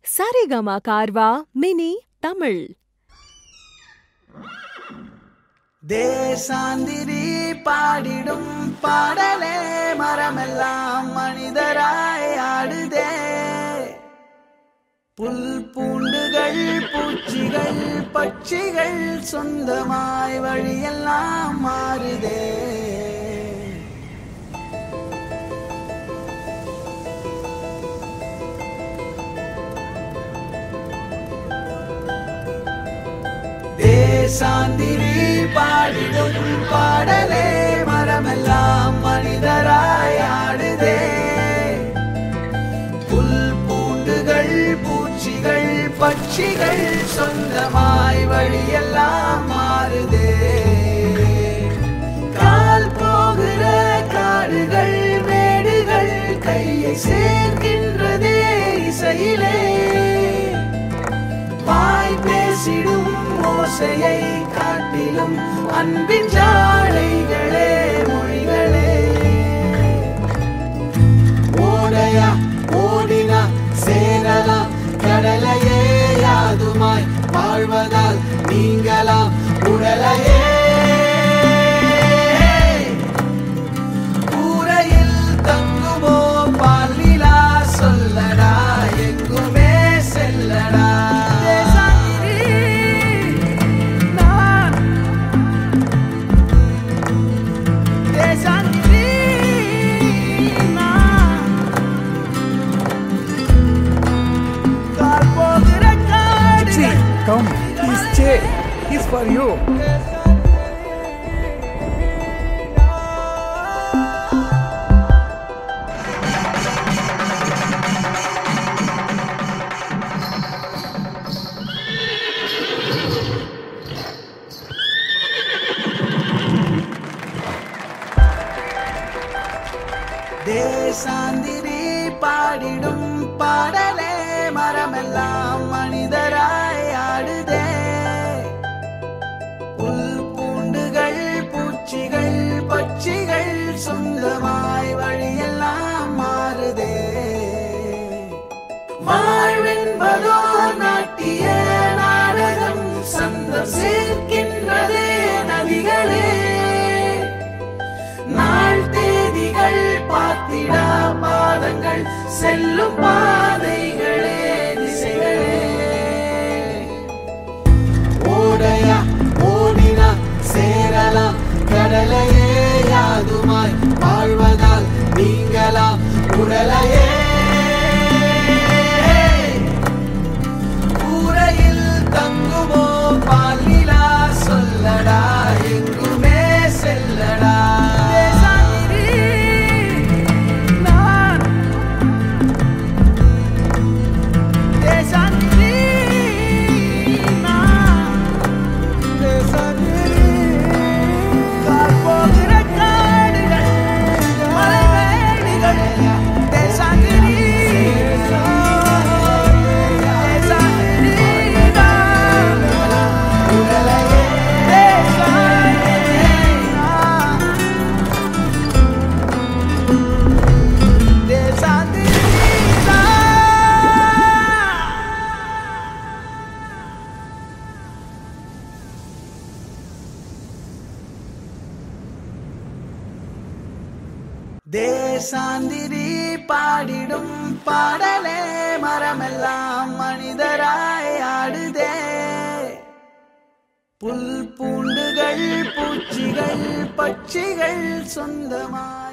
Saregama Carvaan mini Tamil தேசாந்திரி பாடிடும் பாடலே மரமெல்லாம் மனிதராய் ஆடுதே புல் பூண்டுகள் பூச்சிகள் பட்சிகள் சொந்தமாய் வழியெல்லாம் மாறுதே தேசாந்திரி பாடிடும் பாடலே மரமெல்லாம் மனிதராய் ஆடுதே புல் பூண்டுகள் பூச்சிகள் பட்சிகள் சொந்தமாய் வழியெல்லாம் மாறுதே கால் போகிற காடுகள் மேடுகள் கையை சேர்க்கின்றதே இசையிலே வாய் பேசிடும் ஓசையை காட்டிலும் அன்பின் ஜாடைகளே மொழிகளே ஓடையா ஓடினா சேரலா கடலையே யாதுமாய் வாழ்வதால் நீங்களாம் உடலையே கூரையில் தங்குமோ பாலிலா சொல்லடா எங்குமே செல்லடா நான் தேசாந்திரி நான் கால் போகிற See, காடுகள் come. He's Jay. He's for you. தேசாந்திரி பாடிடும் பாடலே மரமெல்லாம் மனிதராய் ஆடுதே புல் பூண்டுகள் பூச்சிகள் பட்சிகள் சொந்தமாய் வழியெல்லாம் மாறுதே வாழ்வென்பதோ நாட்டிய நாடகம் சந்தம் சேர்க்கின்றதே நதிகளே நாள் தேதிகள் பார்த்திடா பாதங்கள் செல்லும் பாதைகளே திசைகளே ஓடையா ஓடினா சேரலாம் கடலையே யாதுமாய் வாழ்வதால் நீங்களாம் உடலையே கூரையில் தங்குமோ பாலிலா சொல்லடா எங்குமே செல்லடா நான் தேசாந்திரி நான் தேசாந்திரி கால் போகிற காடுகள் மலைமேடுகள் தேசாந்திரி தேசாந்திரி நான் உடலையே தேசாந்திரி நான் தேசாந்திரி நான் தேசாந்திரி பாடிடும் பாடலே மரமெல்லாம் மனிதராய் ஆடுதே புல் பூண்டுகள் பூச்சிகள் பட்சிகள் சொந்தமாய்